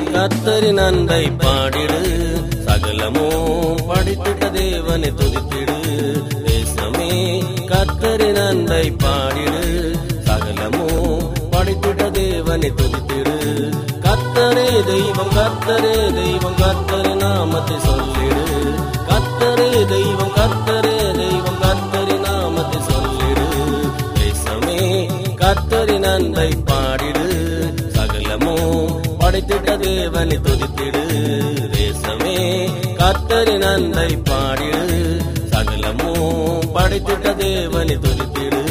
கத்தரின் அன்பை பாடிடு சகலமும் படித்திட்ட தேவனை துதித்திடு தேசமே கத்தரின் அன்பை பாடிடு சகலமும் படித்திட்ட தேவனை துதித்திடு கத்தரே தெய்வம் கத்தரே தெய்வம் கத்தரி நாமத்தை சொல்லிடு கத்தரே தெய்வம் கத்தரே தெய்வம் கத்தரி நாமத்தை சொல்லிடு தேசமே கத்தரின் அன்பை பாடிடு சகலமும் படைத்திட்ட தேவனை துதித்திடு தேசமே கத்தரின் அன்பை பாடிடு சகலமும் படைத்திட்ட தேவனை துதித்திடு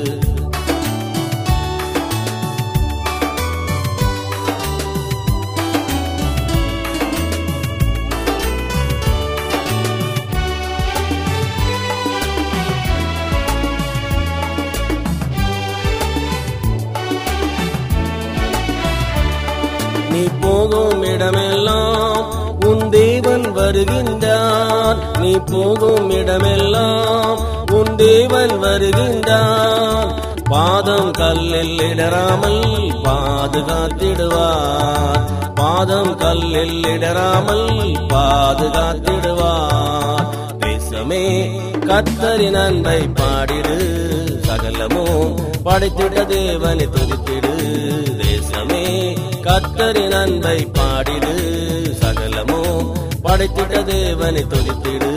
நீ போகும் இடமெல்லாம் உன் தேவன் வருகின்றார் நீ போகும் இடமெல்லாம் உன் தேவன் வருகின்றார் பாதம் கல்லில் இடராமல் பாதுகாத்திடுவார் பாதம் கல்லில் இடராமல் பாதுகாத்திடுவார் தேசமே கத்தரின் அன்பை பாடிடு சகலமும் படைத்திட்ட தேவனை துதித்திடு தேசமே கத்தரின் அன்பை பாடிடு சகலமும் படைத்திட்ட தேவனை துதித்திடு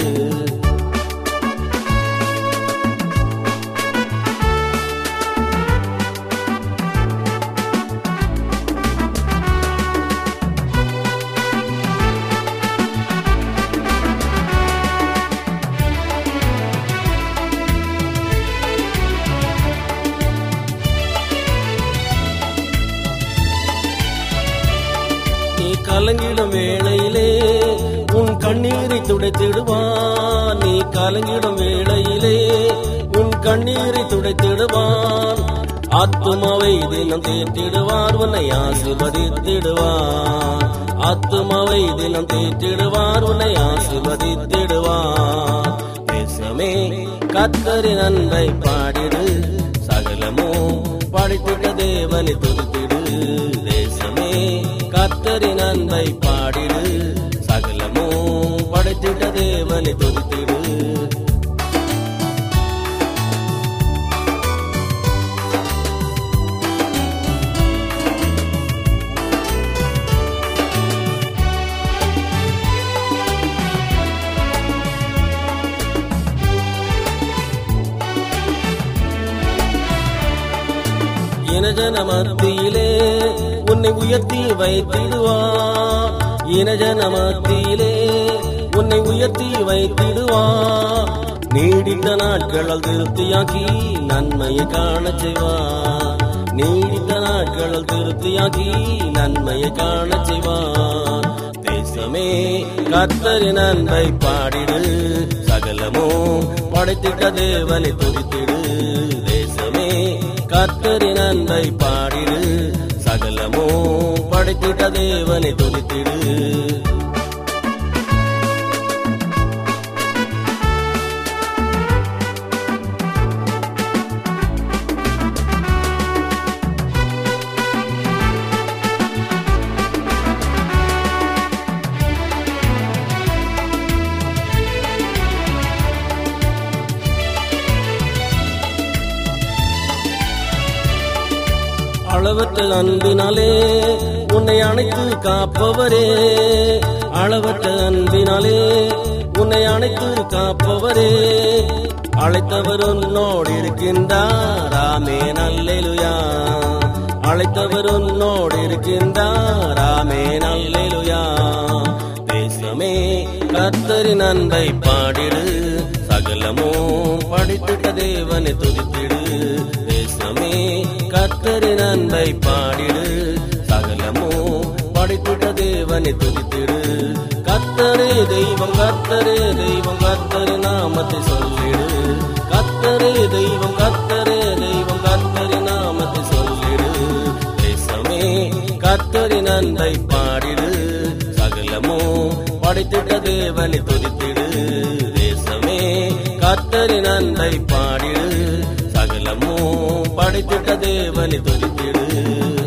நீ கலங்கிடும் வேளையிலே உன் கண்ணீரை துடைத்திடுவான் நீ கலங்கிடும் வேளையிலே உன் கண்ணீரை துடைத்திடுவான் ஆத்துமாவை தினம் தேற்றிடுவார் உன்னை ஆசிர்வதித்திடுவார் ஆத்துமாவை தினம் தேற்றிடுவார் உன்னை ஆசிர்வதித்திடுவார் தேசமே கத்தரின் அன்பை பாடிடு சகலமும் படைத்திட்ட தேவனை துதித்திடு தேசமே கத்தரின் அன்பை பாடிடு சகலமும் படைத்திட்ட தேவனை துதித்திடு இனஜன மத்தியிலே உன்னை உயர்த்தி வைத்திடுவார் இனஜன மத்தியிலே உன்னை உயர்த்தி வைத்திடுவார் நீடித்த நாட்களால் திருப்தியாக்கி நன்மையை காணச் செய்வார் நீடித்த நாட்களால் திருப்தியாக்கி நன்மையை காணச் செய்வார் தேசமே கத்தரின் அன்பை பாடிடு சகலமும் படைத்திட்ட தேவனை துதித்திடு தேசமே கத்தரின் அன்பை பாடிடு சகலமும் படைத்திட்ட தேவனை துதித்திடு அளவற்ற அன்பினாலே உன்னை அணைத்து காப்பவரே அளவற்ற அன்பினாலே உன்னை அணைத்து காப்பவரே அழைத்தவர் உன்னோடு இருக்கின்றார் ஆமே நல்லேலுயா அழைத்தவர் உன்னோடு இருக்கின்றார் ஆமே நல்லேலுயா தேசமே கத்தரின் அன்பை பாடிடு சகலமும் படித்திட்ட தேவனை துதித்திடு தேசமே கத்தரின் அன்பை பாடிடு சகலமும் படித்திட்ட தேவனை துதித்திடு கத்தரே தெய்வம் கத்தரே தெய்வம் கத்தரி நாமத்தை சொல்லிடு கத்தரே தெய்வம் கத்தரே தெய்வம் கத்தரி நாமத்தை சொல்லிடு தேசமே கத்தரின் அன்பை பாடிடு சகலமும் படைத்திட்ட தேவனை துதித்திடு தேசமே கத்தரின் அன்பை பாடிடு சகலமும் படைத்திட்ட தேவனை துதித்திடு